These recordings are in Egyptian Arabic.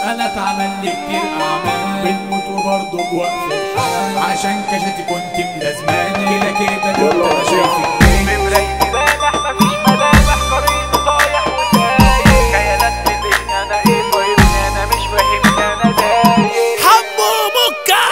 انا اتعمل لي كتير اعمال بنموت وبرضه بوقف الحال عشان كشتي كنت ملازماني كده كده كنت انا شايفك في مرايتي لامح مفيش ملامح قريب طايح وسايق خيالات مديني انا ايه طايرني انا مش فاهمني انا دايق حمو مكة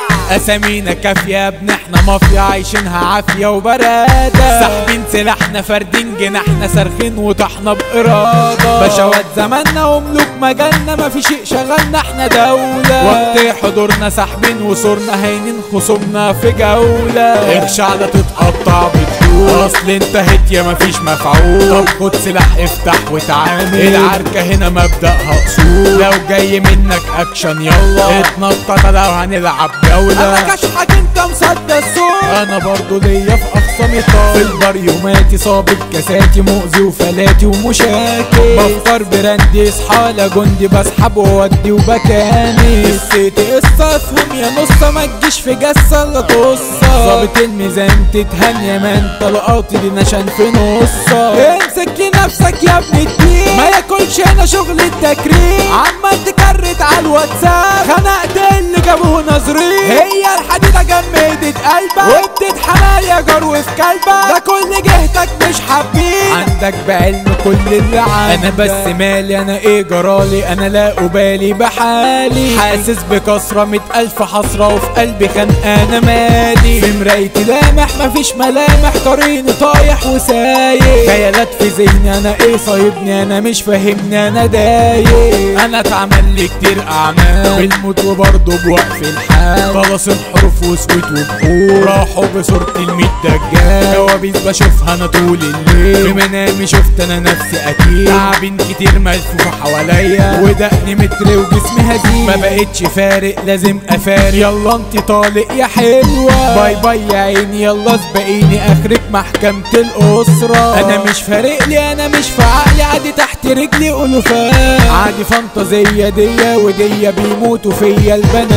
اسامينا كافية يا ابن احنا مافيا عايشينها عافية وبرادة ساحبين سلاحنا فاردين جناحنا صارخين وطحنا بإرادة بشوات زماننا وملوك مجالنا ما في شيء شغلنا احنا دولة وقت حضورنا ساحبين وصورنا هينين خصومنا في جولة الشعلة تتقطع بتدور اصل انتهت يا مفيش مفعول طب خد سلاح افتح وتعامل العركة هنا مبدأها اصول لو جاي منك اكشن يلا اتنطط لو هنلعب جولة انا كشحك انت مسدس صوت انا برضو ليا في اقصى نطاق في البار يوماتي صابت كاساتي مؤذي وفلاتي ومشاكل بفطر براندي اصحى جندي بسحب وودي وبكاني قصتي قصة افهم يا نصة ما تجيش في جسة الا قصة ظابط الميزان تتهان يا مان طلقاتي دي نشان في نصة امسك لنفسك يا ابن الدين ما ياكلش هنا شغل التكريم عمال تكرت على الواتساب خنقت اللي جابوه نظري هي الحديدة جمدت قلبك وبتتحمل يا جرو في كلبك ده كل جهتك مش حابين عندك بعلم كل اللي عندك انا بس مالي انا ايه جرالي انا لا ابالي بحالي حاسس بكسرة مية الف حسرة وفي قلبي خانقانة مالي في مرايتي لامح مفيش ملامح طريقي طايح وسايق خيالات في ذهني انا ايه صايبني انا مش فاهمني انا دايق انا اتعمل لي كتير اعمال بالموت وبرضه بوقف الحال خلاص الحروف وسويت وبخور راحوا بصورة الميت دجال كوابيس بشوفها انا طول الليل في منامي شفت انا نفسي اكيد تعابين كتير ملفوفة حواليا ودقني متر وجسمي هزيل ما بقتش فارق لازم افارق يلا انت طالق يا حلوة باي باي يا عيني يلا سبقيني اخرك محكمة الاسرة انا مش فارق لي انا مش في عقلي عادي تحت رجلي الوفات عادي فانتازية دي ودي بيموتوا فيا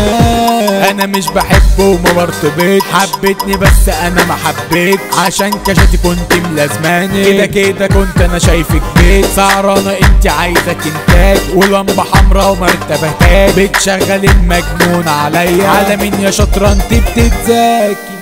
البنات انا مش بحب وما برتبط حبتني بس انا ما حبيت عشان كشتي كنت ملازماني كده كده كنت انا شايفك بيت سهرانة انت عايزة كنتاج ولمبة حمرا ومرتبة تاج بتشغل المجنون عليا على مين يا شطرة انت بتتذاكي